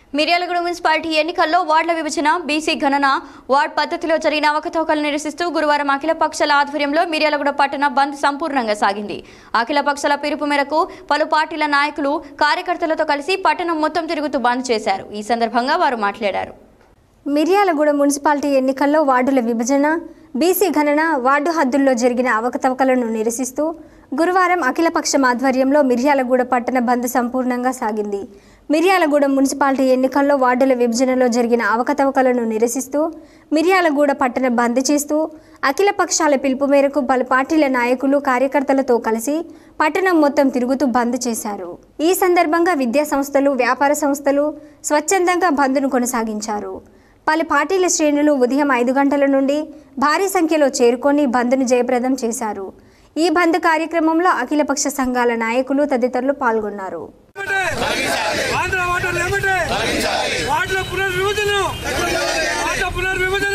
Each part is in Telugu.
మిర్యాలగూడ మున్సిపాలిటీ ఎన్నికల్లో వార్డుల విభజన బీసీ గణన వార్డ్ పద్ధతిలో జరిగిన అవకతవకలు నిరసిస్తూ గురువారం అఖిల పక్షాల ఆధ్వర్యంలో మిర్యాలగూడ పట్టణ బంద్ సంపూర్ణంగా సాగింది అఖిల పక్షాల పిలుపు మేరకు పలు పార్టీల నాయకులు కార్యకర్తలతో కలిసి పట్టణం మొత్తం తిరుగుతూ బంద్ చేశారు ఈ సందర్భంగా వారు మాట్లాడారు మిర్యాలగూడ మున్సిపాలిటీ ఎన్నికల్లో వార్డుల విభజన బీసీ గణన వార్డు హద్దుల్లో జరిగిన అవకతవకలను నిరసిస్తూ గురువారం అఖిలపక్షం ఆధ్వర్యంలో మిర్యాలగూడ పట్టణ బంద్ సంపూర్ణంగా సాగింది మిర్యాలగూడ మున్సిపాలిటీ ఎన్నికల్లో వార్డుల విభజనలో జరిగిన అవకతవకలను నిరసిస్తూ మిర్యాలగూడ పట్టణ బంద్ చేస్తూ అఖిల పక్షాల పిలుపు మేరకు పలు పార్టీల నాయకులు కార్యకర్తలతో కలిసి పట్టణం మొత్తం తిరుగుతూ బంద్ చేశారు ఈ సందర్భంగా విద్యా సంస్థలు వ్యాపార సంస్థలు స్వచ్ఛందంగా బంద్ను కొనసాగించారు పలు పార్టీల శ్రేణులు ఉదయం ఐదు గంటల నుండి భారీ సంఖ్యలో చేరుకొని బంద్ను జయప్రదం చేశారు ఈ బంద్ కార్యక్రమంలో అఖిలపక్ష సంఘాల నాయకులు తదితరులు పాల్గొన్నారు ఆంధ్ర వాటర్ ఏమంటే వాటిలో పునర్విభజన వాటర్ పునర్విభజన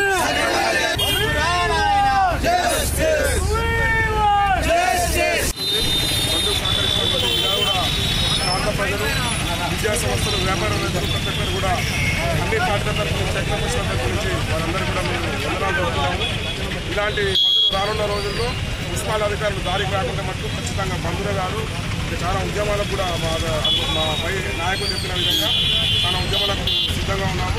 ప్రాంత ప్రజలు విద్యా సంస్థలు వ్యాపార రైతులు ప్రతి ఒక్కరు కూడా అన్ని పార్టీల తరఫు నుంచి అఖిలపక్షాల తరఫు నుంచి వారందరూ కూడా మేము వందనాలు చెబుతున్నాము ఇలాంటి బంధులు రానున్న రోజుల్లో మున్సిపల్ అధికారులు దారికి రాకుండా మటుకు ఖచ్చితంగా బంధువులు గారు ఇంకా చాలా ఉద్యమాలకు కూడా మా మా పై నాయకులు చెప్పిన విధంగా చాలా ఉద్యమాలకు సిద్ధంగా ఉన్నాము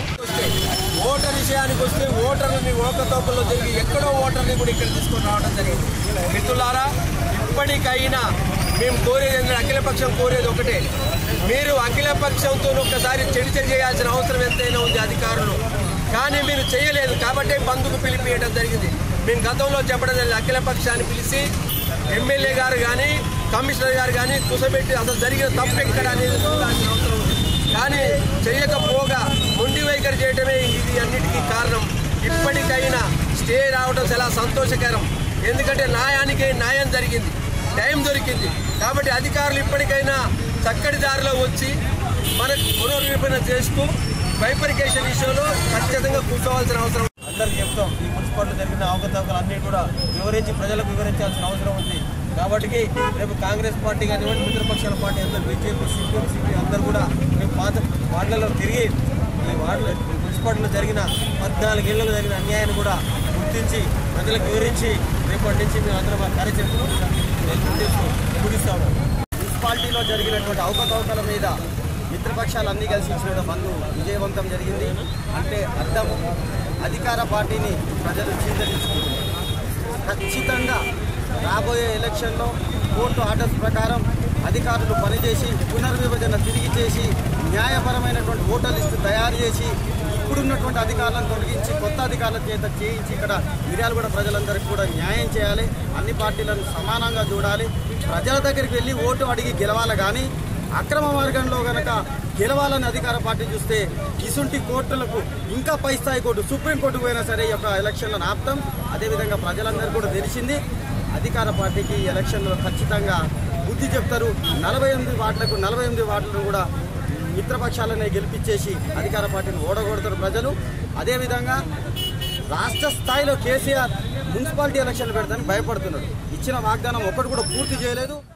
ఓటర్ విషయానికి వస్తే ఓటర్లని ఓకతోకల్లో జరిగి ఎక్కడో ఓటర్ని కూడా ఇక్కడ తీసుకొని రావడం జరిగింది మిత్రులారా ఇప్పటికైనా మేము కోరేది ఏంటంటే అఖిలపక్షం కోరేది ఒకటే మీరు అఖిలపక్షంతో ఒక్కసారి చర్చ చేయాల్సిన అవసరం ఎంతైనా ఉంది అధికారులు కానీ మీరు చేయలేదు కాబట్టే బంధుకు పిలిపియడం జరిగింది మేము గతంలో చెప్పడం జరిగింది అఖిలపక్షాన్ని పిలిచి ఎమ్మెల్యే గారు కానీ కమిషనర్ గారు కానీ కూసబెట్టి అసలు జరిగిన తప్పు ఎక్కడ అనేది చూడాల్సిన అవసరం ఉంది కానీ చేయకపోగా మొండి వైఖరి చేయటమే ఇది అన్నిటికీ కారణం ఇప్పటికైనా స్టే రావడం చాలా సంతోషకరం ఎందుకంటే న్యాయానికి న్యాయం జరిగింది టైం దొరికింది కాబట్టి అధికారులు ఇప్పటికైనా చక్కటి దారిలో వచ్చి మనకు పునర్విభజన చేస్తూ బైపరికేషన్ విషయంలో ఖచ్చితంగా కూర్చోవాల్సిన అవసరం అందరికి చెప్తాం ఈ మున్సిపాలిటీ జరిగిన అవకతవకలు అన్ని కూడా వివరించి ప్రజలకు వివరించాల్సిన అవసరం ఉంది కాబట్టి రేపు కాంగ్రెస్ పార్టీ కానివ్వండి మిత్రపక్షాల పార్టీ అందరూ బీజేపీ సిపిఎం సిపి అందరూ కూడా మేము పాత వార్డులలో తిరిగి ఈ వార్డులో ఈ మున్సిపాలిటీలో జరిగిన పద్నాలుగేళ్లలో జరిగిన అన్యాయాన్ని కూడా గుర్తించి ప్రజలకు వివరించి రేపటి నుంచి మేము అందరం మా కార్యచరణ ముగిస్తాము మున్సిపాలిటీలో జరిగినటువంటి అవకతవకల మీద మిత్రపక్షాలు అన్నీ కలిసి ఇచ్చిన బంధు విజయవంతం జరిగింది అంటే అర్థము అధికార పార్టీని ప్రజలు చీదరించుకుంటున్నారు ఖచ్చితంగా రాబోయే ఎలక్షన్లో కోర్టు ఆర్డర్స్ ప్రకారం అధికారులు పనిచేసి పునర్విభజన తిరిగి చేసి న్యాయపరమైనటువంటి ఓటర్ లిస్టు తయారు చేసి ఇప్పుడున్నటువంటి అధికారులను తొలగించి కొత్త అధికారుల చేత చేయించి ఇక్కడ మిర్యాలగూడ ప్రజలందరికీ కూడా న్యాయం చేయాలి అన్ని పార్టీలను సమానంగా చూడాలి ప్రజల దగ్గరికి వెళ్ళి ఓటు అడిగి గెలవాలి కానీ అక్రమ మార్గంలో గనక గెలవాలని అధికార పార్టీ చూస్తే ఇసుంటి కోర్టులకు ఇంకా పై స్థాయి కోర్టు సుప్రీంకోర్టు పోయినా సరే ఈ యొక్క ఎలక్షన్లను ఆపుతాం అదేవిధంగా ప్రజలందరూ కూడా తెలిసింది అధికార పార్టీకి ఈ ఎలక్షన్లో ఖచ్చితంగా బుద్ధి చెప్తారు నలభై ఎనిమిది వార్డులకు నలభై ఎనిమిది వార్డులను కూడా మిత్రపక్షాలనే గెలిపించేసి అధికార పార్టీని ఓడగొడతారు ప్రజలు అదేవిధంగా రాష్ట్ర స్థాయిలో కేసీఆర్ మున్సిపాలిటీ ఎలక్షన్లు పెడతానని భయపడుతున్నాడు ఇచ్చిన వాగ్దానం ఒక్కటి కూడా పూర్తి చేయలేదు